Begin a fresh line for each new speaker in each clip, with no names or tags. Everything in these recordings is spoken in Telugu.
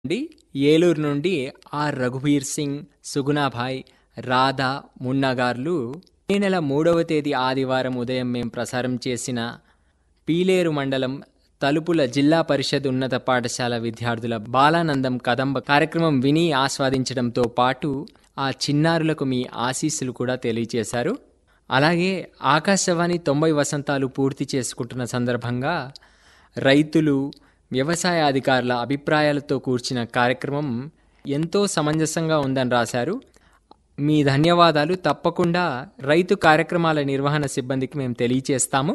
నుండి ఏలూరు నుండి ఆర్ రఘుబీర్ సింగ్ సుగుణాభాయ్ రాధా మున్నగార్లు ఈ నెల మూడవ తేదీ ఆదివారం ఉదయం మేం ప్రసారం చేసిన పీలేరు మండలం తలుపుల జిల్లా పరిషత్ ఉన్నత పాఠశాల విద్యార్థుల బాలానందం కదంబ కార్యక్రమం విని ఆస్వాదించడంతో పాటు ఆ చిన్నారులకు మీ ఆశీస్సులు కూడా తెలియచేశారు అలాగే ఆకాశవాణి తొంభై వసంతాలు పూర్తి చేసుకుంటున్న సందర్భంగా రైతులు వ్యవసాయ అధికారుల అభిప్రాయాలతో కూర్చిన కార్యక్రమం ఎంతో సమంజసంగా ఉందని రాశారు మీ ధన్యవాదాలు తప్పకుండా రైతు కార్యక్రమాల నిర్వహణ సిబ్బందికి మేము తెలియచేస్తాము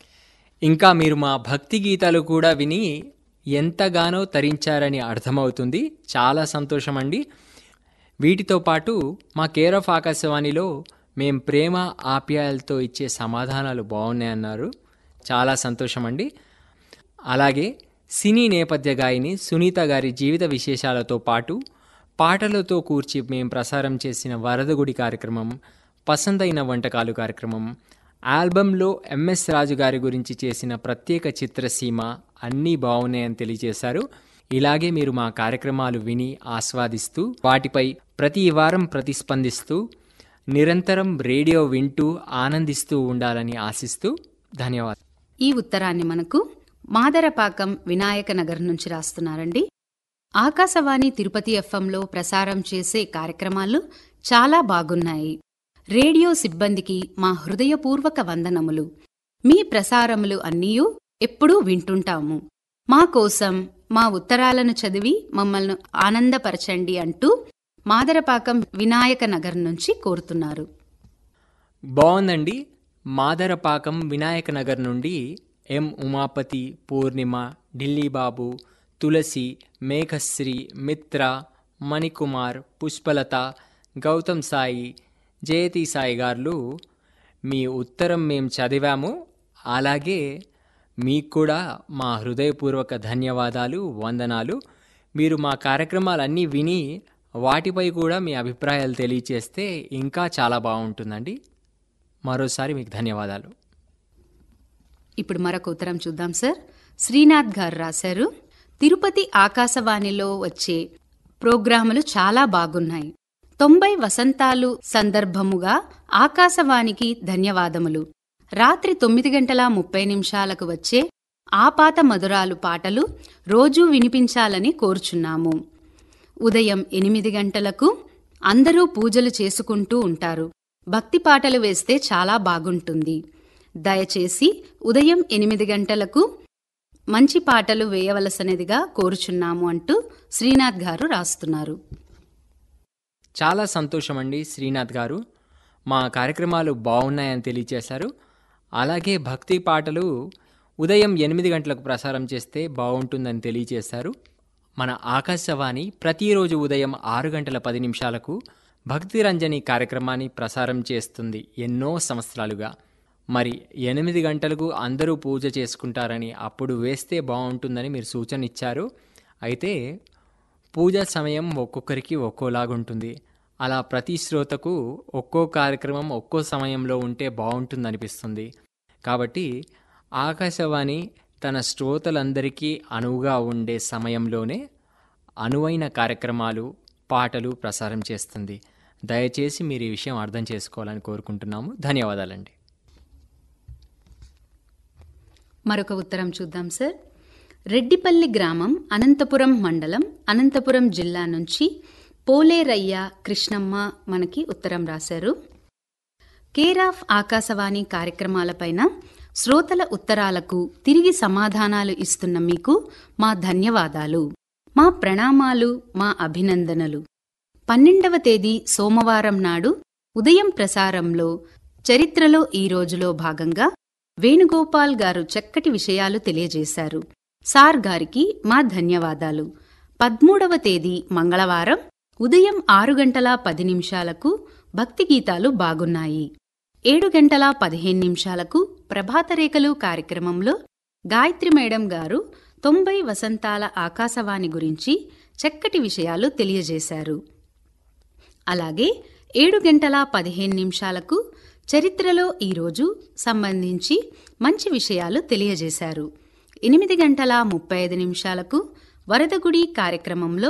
ఇంకా మీరు మా భక్తి గీతాలు కూడా విని ఎంతగానో తరించారని అర్థమవుతుంది చాలా సంతోషం అండి వీటితో పాటు మా కేర్ ఆఫ్ ఆకాశవాణిలో మేం ప్రేమ ఆప్యాయాలతో ఇచ్చే సమాధానాలు బాగున్నాయన్నారు చాలా సంతోషం అండి అలాగే సినీ నేపథ్య గాయని సునీత గారి జీవిత విశేషాలతో పాటు పాటలతో కూర్చి మేం ప్రసారం చేసిన వరదగుడి కార్యక్రమం పసందైన వంటకాలు కార్యక్రమం ఆల్బంలో ఎంఎస్ రాజు గారి గురించి చేసిన ప్రత్యేక చిత్రసీమ అన్నీ బాగున్నాయని తెలియజేశారు ఇలాగే మీరు మా కార్యక్రమాలు విని ఆస్వాదిస్తూ వాటిపై ప్రతి వారం ప్రతిస్పందిస్తూ నిరంతరం రేడియో వింటూ ఆనందిస్తూ ఉండాలని ఆశిస్తూ ధన్యవాదాలు
ఈ ఉత్తరాన్ని మనకు మాదరపాకం వినాయక నగర్ నుంచి రాస్తున్నారండి ఆకాశవాణి తిరుపతి ఎఫ్ఎంలో ప్రసారం చేసే కార్యక్రమాలు చాలా బాగున్నాయి రేడియో సిబ్బందికి మా హృదయపూర్వక వందనములు మీ ప్రసారములు అన్నీయూ ఎప్పుడూ వింటుంటాము మా కోసం మా ఉత్తరాలను చదివి మమ్మల్ని ఆనందపరచండి అంటూ మాదరపాకం వినాయక నగర్ నుంచి కోరుతున్నారు
బాగుందండి మాదరపాకం వినాయక నగర్ నుండి ఎం ఉమాపతి పూర్ణిమ ఢిల్లీ బాబు తులసి మేఘశ్రీ మిత్ర మణికుమార్ పుష్పలత గౌతమ్ సాయి జయతి సాయి గారు మీ ఉత్తరం మేము చదివాము అలాగే మీకు కూడా మా హృదయపూర్వక ధన్యవాదాలు వందనాలు మీరు మా కార్యక్రమాలన్నీ విని వాటిపై కూడా మీ అభిప్రాయాలు తెలియచేస్తే ఇంకా చాలా బాగుంటుందండి మరోసారి మీకు ధన్యవాదాలు
ఇప్పుడు మరొక ఉత్తరం చూద్దాం సార్ శ్రీనాథ్ గారు రాశారు తిరుపతి ఆకాశవాణిలో వచ్చే ప్రోగ్రాములు చాలా బాగున్నాయి తొంభై వసంతాలు సందర్భముగా ఆకాశవాణికి ధన్యవాదములు రాత్రి తొమ్మిది గంటల ముప్పై నిమిషాలకు వచ్చే ఆపాత మధురాలు పాటలు రోజూ వినిపించాలని కోరుచున్నాము ఉదయం ఎనిమిది గంటలకు అందరూ పూజలు చేసుకుంటూ ఉంటారు భక్తి పాటలు వేస్తే చాలా బాగుంటుంది దయచేసి ఉదయం ఎనిమిది గంటలకు మంచి పాటలు వేయవలసినదిగా కోరుచున్నాము అంటూ శ్రీనాథ్ గారు రాస్తున్నారు
చాలా సంతోషం అండి శ్రీనాథ్ గారు మా కార్యక్రమాలు బాగున్నాయని తెలియచేశారు అలాగే భక్తి పాటలు ఉదయం ఎనిమిది గంటలకు ప్రసారం చేస్తే బాగుంటుందని తెలియచేశారు మన ఆకాశవాణి ప్రతిరోజు ఉదయం ఆరు గంటల పది నిమిషాలకు భక్తి రంజని కార్యక్రమాన్ని ప్రసారం చేస్తుంది ఎన్నో సంవత్సరాలుగా మరి ఎనిమిది గంటలకు అందరూ పూజ చేసుకుంటారని అప్పుడు వేస్తే బాగుంటుందని మీరు సూచన ఇచ్చారు అయితే పూజ సమయం ఒక్కొక్కరికి ఒక్కోలాగుంటుంది అలా ప్రతి శ్రోతకు ఒక్కో కార్యక్రమం ఒక్కో సమయంలో ఉంటే బాగుంటుందనిపిస్తుంది కాబట్టి ఆకాశవాణి తన శ్రోతలందరికీ అనువుగా ఉండే సమయంలోనే అనువైన కార్యక్రమాలు పాటలు ప్రసారం చేస్తుంది దయచేసి మీరు ఈ విషయం అర్థం చేసుకోవాలని కోరుకుంటున్నాము ధన్యవాదాలండి
మరొక ఉత్తరం చూద్దాం సార్ రెడ్డిపల్లి గ్రామం అనంతపురం మండలం అనంతపురం జిల్లా నుంచి పోలేరయ్య కృష్ణమ్మ మనకి ఉత్తరం రాశారు కేర్ ఆఫ్ ఆకాశవాణి కార్యక్రమాలపైన శ్రోతల ఉత్తరాలకు తిరిగి సమాధానాలు ఇస్తున్న మీకు మా ధన్యవాదాలు మా ప్రణామాలు మా అభినందనలు పన్నెండవ తేదీ సోమవారం నాడు ఉదయం ప్రసారంలో చరిత్రలో ఈ రోజులో భాగంగా వేణుగోపాల్ గారు చక్కటి విషయాలు తెలియజేశారు సార్ గారికి మా ధన్యవాదాలు పదమూడవ తేదీ మంగళవారం ఉదయం ఆరు గంటల పది నిమిషాలకు భక్తి గీతాలు బాగున్నాయి ఏడు గంటల పదిహేను నిమిషాలకు ప్రభాతరేఖలు కార్యక్రమంలో గాయత్రి మేడం గారు తొంభై వసంతాల ఆకాశవాణి గురించి చక్కటి విషయాలు తెలియజేశారు అలాగే ఏడు గంటల పదిహేను నిమిషాలకు చరిత్రలో ఈరోజు సంబంధించి మంచి విషయాలు తెలియజేశారు ఎనిమిది గంటల ముప్పై ఐదు నిమిషాలకు వరదగుడి కార్యక్రమంలో